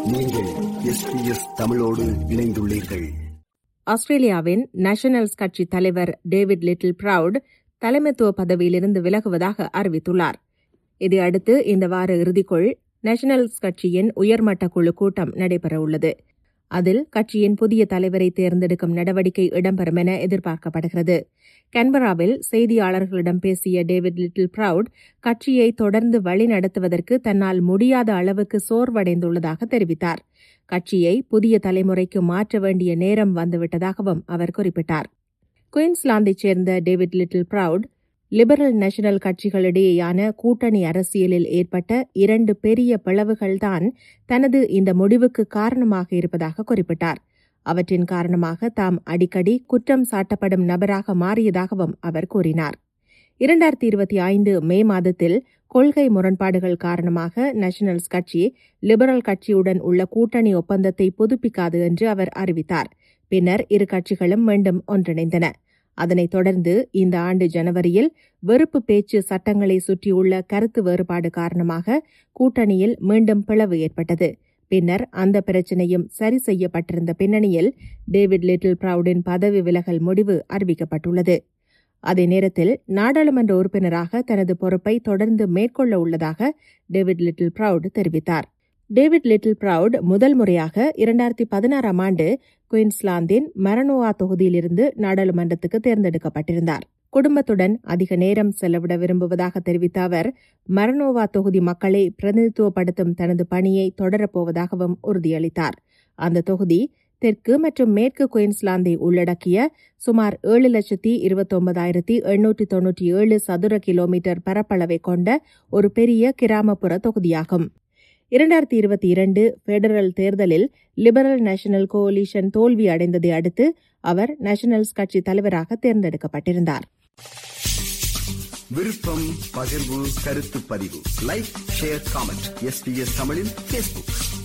நீங்கள் எஸ்பிஎஸ் தமிழோடு இணைந்துள்ளீர்கள் ஆஸ்திரேலியாவின் நேஷனல்ஸ் கட்சி தலைவர் டேவிட் லிட்டில் பிரவுட் தலைமைத்துவ பதவியிலிருந்து விலகுவதாக அறிவித்துள்ளார் இதையடுத்து இந்த வார இறுதிக்குள் நேஷனல்ஸ் கட்சியின் உயர்மட்ட குழு கூட்டம் நடைபெறவுள்ளது அதில் கட்சியின் புதிய தலைவரை தேர்ந்தெடுக்கும் நடவடிக்கை இடம்பெறும் என எதிர்பார்க்கப்படுகிறது கன்பராவில் செய்தியாளர்களிடம் பேசிய டேவிட் லிட்டில் பிரவுட் கட்சியை தொடர்ந்து வழிநடத்துவதற்கு தன்னால் முடியாத அளவுக்கு சோர்வடைந்துள்ளதாக தெரிவித்தார் கட்சியை புதிய தலைமுறைக்கு மாற்ற வேண்டிய நேரம் வந்துவிட்டதாகவும் அவர் குறிப்பிட்டார் குயின்ஸ்லாந்தைச் சேர்ந்த David Littleproud Liberal National கட்சிகளிடையேயான கூட்டணி அரசியலில் ஏற்பட்ட இரண்டு பெரிய பிளவுகள்தான் தனது இந்த முடிவுக்கு காரணமாக இருப்பதாக குறிப்பிட்டார் அவற்றின் காரணமாக தாம் அடிக்கடி குற்றம் சாட்டப்படும் நபராக மாறியதாகவும் அவர் கூறினார் இரண்டாயிரத்தி இருபத்தி ஐந்து மே மாதத்தில் கொள்கை முரண்பாடுகள் காரணமாக நேஷனல்ஸ் கட்சி லிபரல் கட்சியுடன் உள்ள கூட்டணி ஒப்பந்தத்தை புதுப்பிக்காது என்று அவர் அறிவித்தார் பின்னர் இரு கட்சிகளும் மீண்டும் ஒன்றிணைந்தன அதனைத் தொடர்ந்து இந்த ஆண்டு ஜனவரியில் வெறுப்பு பேச்சு சட்டங்களை சுற்றியுள்ள கருத்து வேறுபாடு காரணமாக கூட்டணியில் மீண்டும் பிளவு ஏற்பட்டது பின்னர் அந்த பிரச்சினையும் சரி செய்யப்பட்டிருந்த பின்னணியில் டேவிட் லிட்டில் பிரவுடின் பதவி விலகல் முடிவு அறிவிக்கப்பட்டுள்ளது அதே நேரத்தில் நாடாளுமன்ற உறுப்பினராக தனது பொறுப்பை தொடர்ந்து மேற்கொள்ள உள்ளதாக David Littleproud David Littleproud முறையாக இரண்டாயிரத்தி பதினாறாம் ஆண்டு குயின்ஸ்லாந்தின் மரனோவா தொகுதியிலிருந்து நாடாளுமன்றத்துக்கு தேர்ந்தெடுக்கப்பட்டிருந்தார் குடும்பத்துடன் அதிக நேரம் செலவிட விரும்புவதாக தெரிவித்த அவர் மரனோவா தொகுதி மக்களை பிரதிநிதித்துவப்படுத்தும் தனது பணியை தொடரப்போவதாகவும் உறுதியளித்தார் அந்த தொகுதி தெற்கு மற்றும் மேற்கு குயின்ஸ்லாந்தை உள்ளடக்கிய சுமார் ஏழு லட்சத்தி இருபத்தொன்பதாயிரத்தி எண்ணூற்றி தொன்னூற்றி ஏழு சதுர கிலோமீட்டர் பரப்பளவை கொண்ட ஒரு பெரிய கிராமப்புற தொகுதியாகும் இரண்டாயிரத்தி இருபத்தி இரண்டு பெடரல் தேர்தலில் லிபரல் நேஷனல் கோலிஷன் தோல்வி அடைந்ததை அடுத்து அவர் நேஷனல்ஸ் கட்சி தலைவராக தேர்ந்தெடுக்கப்பட்டிருந்தார் விருப்பம் பகிர்வு கருத்து பதிவு லைக் ஷேர் காமெண்ட் எஸ்பிஎஸ் தமிழின் பேஸ்புக்